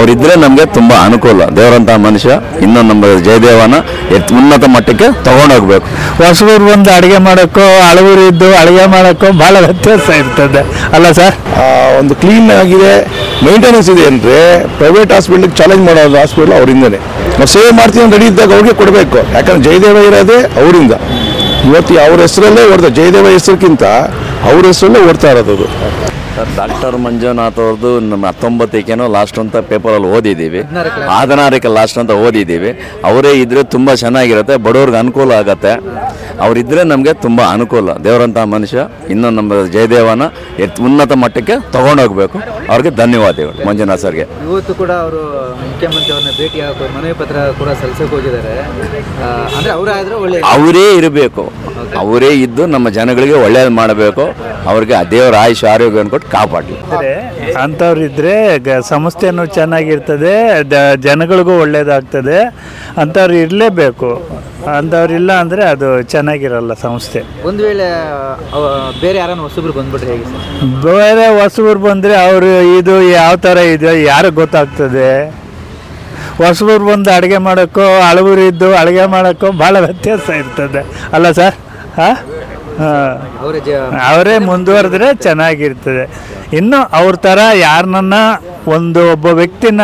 ಅವರಿದ್ರೆ ನಮಗೆ ತುಂಬ ಅನುಕೂಲ ದೇವರಂತ ಮನುಷ್ಯ ಇನ್ನೂ ನಮ್ಮ ಜಯದೇವನ ಎತ್ ಉನ್ನತ ಮಟ್ಟಕ್ಕೆ ತಗೊಂಡೋಗ್ಬೇಕು ಹೊಸಬರು ಬಂದು ಅಡುಗೆ ಮಾಡೋಕ್ಕೋ ಹಳಬರು ಇದ್ದು ಅಡುಗೆ ಮಾಡೋಕ್ಕೋ ಭಾಳ ವ್ಯತ್ಯಾಸ ಇರ್ತದೆ ಅಲ್ಲ ಸರ್ ಆ, ಒಂದು ಕ್ಲೀನ್ ಆಗಿದೆ ಮೇಂಟೆನೆನ್ಸ್ ಇದೆ ಅಂದರೆ ಪ್ರೈವೇಟ್ ಹಾಸ್ಪಿಟ್ಲಿಗೆ ಚಾಲೆಂಜ್ ಮಾಡೋದು ಹಾಸ್ಪಿಟ್ಲ್ ಅವರಿಂದನೇ ನಾವು ಸೇವೆ ಮಾಡ್ತೀವಿ ಅಂತ ರೆಡಿ ಇದ್ದಾಗ ಅವ್ರಿಗೆ ಕೊಡಬೇಕು ಯಾಕಂದ್ರೆ ಜಯದೇವ ಇರೋದೇ ಅವರಿಂದ ಇವತ್ತು ಅವ್ರ ಹೆಸರಲ್ಲೇ ಓಡ್ತಾ ಜಯದೇವ ಹೆಸರಿಗಿಂತ ಅವ್ರ ಹೆಸರಲ್ಲೇ ಓಡ್ತಾ ಇರೋದು ಅದು ಸರ್ ಡಾಕ್ಟರ್ ಮಂಜುನಾಥ್ ಅವ್ರದ್ದು ನಮ್ಮ ಹತ್ತೊಂಬತ್ತಕ್ಕೇನೋ ಲಾಸ್ಟ್ ಅಂತ ಪೇಪರಲ್ಲಿ ಓದಿದ್ದೀವಿ ಹದಿನಾರಕ್ಕೆ ಲಾಸ್ಟ್ ಅಂತ ಓದಿದ್ದೀವಿ ಅವರೇ ಇದ್ರೆ ತುಂಬ ಚೆನ್ನಾಗಿರುತ್ತೆ ಬಡವ್ರಿಗೆ ಅನುಕೂಲ ಆಗತ್ತೆ ಅವರಿದ್ರೆ ನಮಗೆ ತುಂಬ ಅನುಕೂಲ ದೇವರಂತ ಮನುಷ್ಯ ಇನ್ನೂ ನಮ್ಮ ಜಯದೇವನ ಎತ್ ಉನ್ನತ ಮಟ್ಟಕ್ಕೆ ತಗೊಂಡೋಗ್ಬೇಕು ಅವ್ರಿಗೆ ಧನ್ಯವಾದಗಳು ಮಂಜುನಾಥ್ ಸರ್ಗೆ ಇವತ್ತು ಕೂಡ ಅವರು ಮುಖ್ಯಮಂತ್ರಿ ಅವ್ರನ್ನ ಭೇಟಿ ಆಗೋ ಮನವಿ ಪತ್ರ ಕೂಡ ಸಲ್ಲಿಸಕ್ಕೆ ಹೋಗಿದ್ದಾರೆ ಆ, ಅಂದ್ರೆ ಅವರಾದ್ರೆ ಒಳ್ಳೆ ಅವರೇ ಇರಬೇಕು ಅವರೇ ಇದ್ದು ನಮ್ಮ ಜನಗಳಿಗೆ ಒಳ್ಳೇದು ಮಾಡಬೇಕು ಅವ್ರಿಗೆ ಆ ದೇವರ ಆಯುಷ್ ಆರೋಗ್ಯವನ್ನು ಕೊಟ್ಟು ಕಾಪಾಡಲಿ ಅಂಥವ್ರು ಇದ್ದರೆ ಗ ಸಂಸ್ಥೆನೂ ಚೆನ್ನಾಗಿರ್ತದೆ ದ- ಜನಗಳಿಗೂ ಒಳ್ಳೇದಾಗ್ತದೆ ಅಂಥವ್ರು ಇರಲೇಬೇಕು ಅಂಥವ್ರು ಇಲ್ಲ ಅಂದರೆ ಅದು ಚೆನ್ನಾಗಿರಲ್ಲ ಸಂಸ್ಥೆ ಒಂದು ವೇಳೆ ಅವ ಬೇರೆ ಯಾರನ್ನ ಹೊಸಬ್ರು ಬಂದ್ಬಿಟ್ರೆ ಹೇಗೆ ಸರ್ ಬೇರೆ ಹೊಸಬರು ಬಂದರೆ ಅವರು ಇದು ಯಾವ ಥರ ಇದೆ ಯಾರಿಗೆ ಗೊತ್ತಾಗ್ತದೆ ಹೊಸಬರು ಬಂದು ಅಡುಗೆ ಮಾಡೋಕ್ಕೋ ಹಳಬರು ಇದ್ದು ಅಡುಗೆ ಮಾಡೋಕ್ಕೋ ಭಾಳ ವ್ಯತ್ಯಾಸ ಇರ್ತದೆ ಅಲ್ಲ ಸರ್ ಹಾಂ ಹಾಂ ಅವರೇ ಜ ಅವರೇ ಮುಂದುವರೆದ್ರೆ ಚೆನ್ನಾಗಿರ್ತದೆ ಇನ್ನು ಅವ್ರ ಥರ ಯಾರನ್ನ ಒಂದು ಒಬ್ಬ ವ್ಯಕ್ತಿನ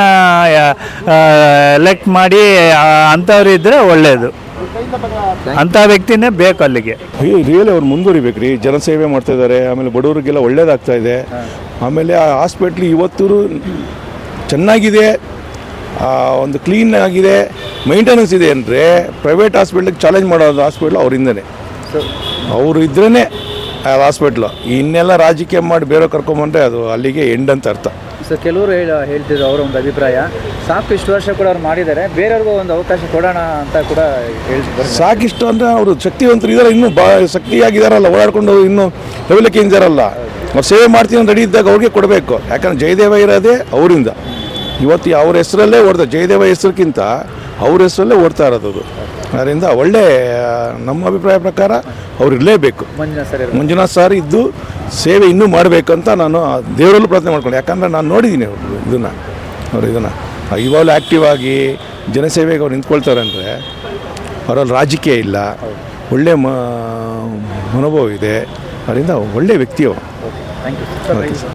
ಎಲೆಕ್ಟ್ ಮಾಡಿ ಅಂಥವ್ರು ಇದ್ದರೆ ಒಳ್ಳೆಯದು ಅಂಥ ವ್ಯಕ್ತಿನೇ ಬೇಕು ಅಲ್ಲಿಗೆ ರಿಯಲಿ ಅವ್ರು ಮುಂದುವರಿಬೇಕು ರೀ ಜನಸೇವೆ ಮಾಡ್ತಾ ಇದ್ದಾರೆ ಆಮೇಲೆ ಬಡವರಿಗೆಲ್ಲ ಒಳ್ಳೇದಾಗ್ತಾ ಇದೆ ಆಮೇಲೆ ಆ ಹಾಸ್ಪಿಟ್ಲ್ ಇವತ್ತು ಚೆನ್ನಾಗಿದೆ ಆ, ಒಂದು ಕ್ಲೀನ್ ಆಗಿದೆ ಮೇಂಟೆನೆನ್ಸ್ ಇದೆ ಅಂದರೆ ಪ್ರೈವೇಟ್ ಹಾಸ್ಪಿಟ್ಲಿಗೆ ಚಾಲೆಂಜ್ ಮಾಡೋದು ಹಾಸ್ಪಿಟ್ಲ್ ಅವರಿಂದನೇ ಅವರು ಇದ್ರೇ ಹಾಸ್ಪಿಟ್ಲು ಇನ್ನೆಲ್ಲ ರಾಜಕೀಯ ಮಾಡಿ ಬೇರೆ ಕರ್ಕೊಂಬಂದ್ರೆ ಅದು ಅಲ್ಲಿಗೆ ಎಂಡ್ ಅಂತ ಅರ್ಥ ಸೊ ಕೆಲವರು ಹೇಳ ಹೇಳ್ತಿದ್ರು ಅವರ ಒಂದು ಅಭಿಪ್ರಾಯ ಸಾಕು ಇಷ್ಟು ವರ್ಷ ಕೂಡ ಅವ್ರು ಮಾಡಿದ್ದಾರೆ ಬೇರೆಯವ್ರಿಗೂ ಒಂದು ಅವಕಾಶ ಕೊಡೋಣ ಅಂತ ಕೂಡ ಹೇಳ್ತಿದ್ದಾರೆ ಸಾಕಿಷ್ಟು ಅಂದರೆ ಅವರು ಶಕ್ತಿವಂತರು ಇದ್ದಾರೆ ಇನ್ನೂ ಬಾ ಶಕ್ತಿಯಾಗಿದ್ದಾರಲ್ಲ ಓಡಾಡ್ಕೊಂಡು ಇನ್ನೂ ಲೆವೆಲಕ್ಕೆ ಇದ್ದಾರಲ್ಲ ಅವ್ರು ಸೇವೆ ಮಾಡ್ತೀವಿ ಅಂತ ರೆಡಿ ಇದ್ದಾಗ ಅವ್ರಿಗೆ ಕೊಡಬೇಕು ಯಾಕಂದ್ರೆ ಜಯದೇವ ಇರೋದೇ ಅವರಿಂದ ಇವತ್ತು ಅವ್ರ ಹೆಸರಲ್ಲೇ ಓಡ್ತಾ ಜಯದೇವ ಹೆಸರಿಗಿಂತ ಅವ್ರ ಹೆಸರಲ್ಲೇ ಓಡ್ತಾ ಇರೋದು ಅದು ಅದರಿಂದ ಒಳ್ಳೆ ಆ, ನಮ್ಮ ಅಭಿಪ್ರಾಯ ಪ್ರಕಾರ ಅವ್ರು ಇರಲೇಬೇಕು ಮಂಜುನಾಥ್ ಸರ್ ಇರ್ಬೋದು. ಮಂಜುನಾಥ್ ಸರ್ ಇದ್ದು ಸೇವೆ ಇನ್ನೂ ಮಾಡಬೇಕು ಅಂತ ನಾನು ಆ ದೇವರಲ್ಲೂ ಪ್ರಾರ್ಥನೆ ಮಾಡ್ಕೊಂಡೆ ಯಾಕಂದರೆ ನಾನು ನೋಡಿದ್ದೀನಿ ಅವ್ರು ಇದನ್ನು ಅವ್ರು ಇದನ್ನು ಇವಾಗಲೂ ಆ್ಯಕ್ಟಿವ್ ಆಗಿ ಜನಸೇವೆಗೆ ಅವ್ರು ನಿಂತ್ಕೊಳ್ತಾರೆ ಅಂದರೆ ಅವರಲ್ಲಿ ರಾಜಕೀಯ ಇಲ್ಲ ಒಳ್ಳೆ ಮ ಮನೋಭಾವ ಇದೆ ಅದರಿಂದ ಒಳ್ಳೆ ವ್ಯಕ್ತಿ ಅವರು ಥ್ಯಾಂಕ್ ಯು